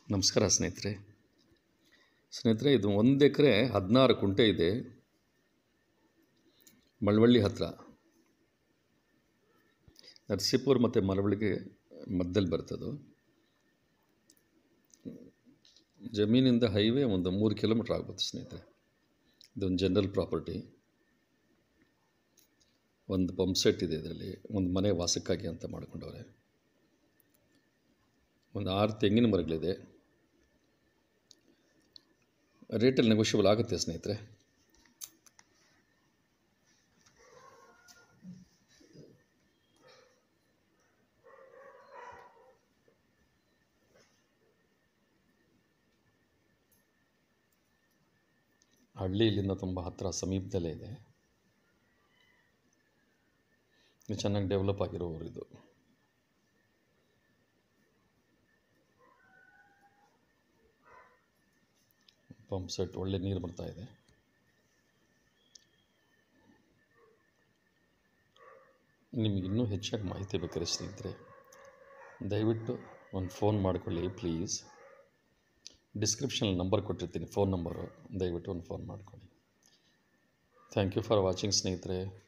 ನಮಸ್ಕಾರ ಸ್ನೇಹಿತರೆ ಸ್ನೇಹಿತರೆ ಇದು ಒಂದು ಎಕರೆ ಹದಿನಾರು ಕುಂಟೆ ಇದೆ ಮಳವಳ್ಳಿ ಹತ್ತಿರ ನರಸೀಪುರ ಮತ್ತು ಮಳವಳ್ಳಿಗೆ ಮಧ್ಯದಲ್ಲಿ ಬರ್ತದು ಜಮೀನಿಂದ ಹೈವೇ ಒಂದು ಮೂರು ಕಿಲೋಮೀಟ್ರ್ ಆಗ್ಬೋದು ಸ್ನೇಹಿತರೆ ಇದೊಂದು ಜನರಲ್ ಪ್ರಾಪರ್ಟಿ ಒಂದು ಪಂಪ್ ಸೆಟ್ ಇದೆ ಇದರಲ್ಲಿ ಒಂದು ಮನೆ ವಾಸಕ್ಕಾಗಿ ಅಂತ ಮಾಡ್ಕೊಂಡವ್ರೆ ಒಂದು ಆರು ತೆಂಗಿನ ಮರಗಳಿದೆ ರೇಟಲ್ಲಿ ನೆಗೋಷಿಯಬಲ್ ಆಗುತ್ತೆ ಸ್ನೇಹಿತರೆ ಹಳ್ಳಿ ಇಲ್ಲಿಂದ ತುಂಬ ಹತ್ತಿರ ಸಮೀಪದಲ್ಲೇ ಇದೆ ಇದು ಚೆನ್ನಾಗಿ ಡೆವಲಪ್ ಆಗಿರೋ ಊರಿದು ಪಂಪ್ ಸೆಟ್ ಒಳ್ಳೆ ನೀರು ಬರ್ತಾ ಇದೆ ನಿಮಗೆ ಇನ್ನೂ ಹೆಚ್ಚಾಗಿ ಮಾಹಿತಿ ಬೇಕಾದ್ರೆ ಸ್ನೇಹಿತರೆ ದಯವಿಟ್ಟು ಒಂದು ಫೋನ್ ಮಾಡಿಕೊಳ್ಳಿ ಪ್ಲೀಸ್ ಡಿಸ್ಕ್ರಿಪ್ಷನಲ್ಲಿ ನಂಬರ್ ಕೊಟ್ಟಿರ್ತೀನಿ ಫೋನ್ ನಂಬರು ದಯವಿಟ್ಟು ಒಂದು ಫೋನ್ ಮಾಡ್ಕೊಳ್ಳಿ ಥ್ಯಾಂಕ್ ಯು ಫಾರ್ ವಾಚಿಂಗ್ ಸ್ನೇಹಿತರೆ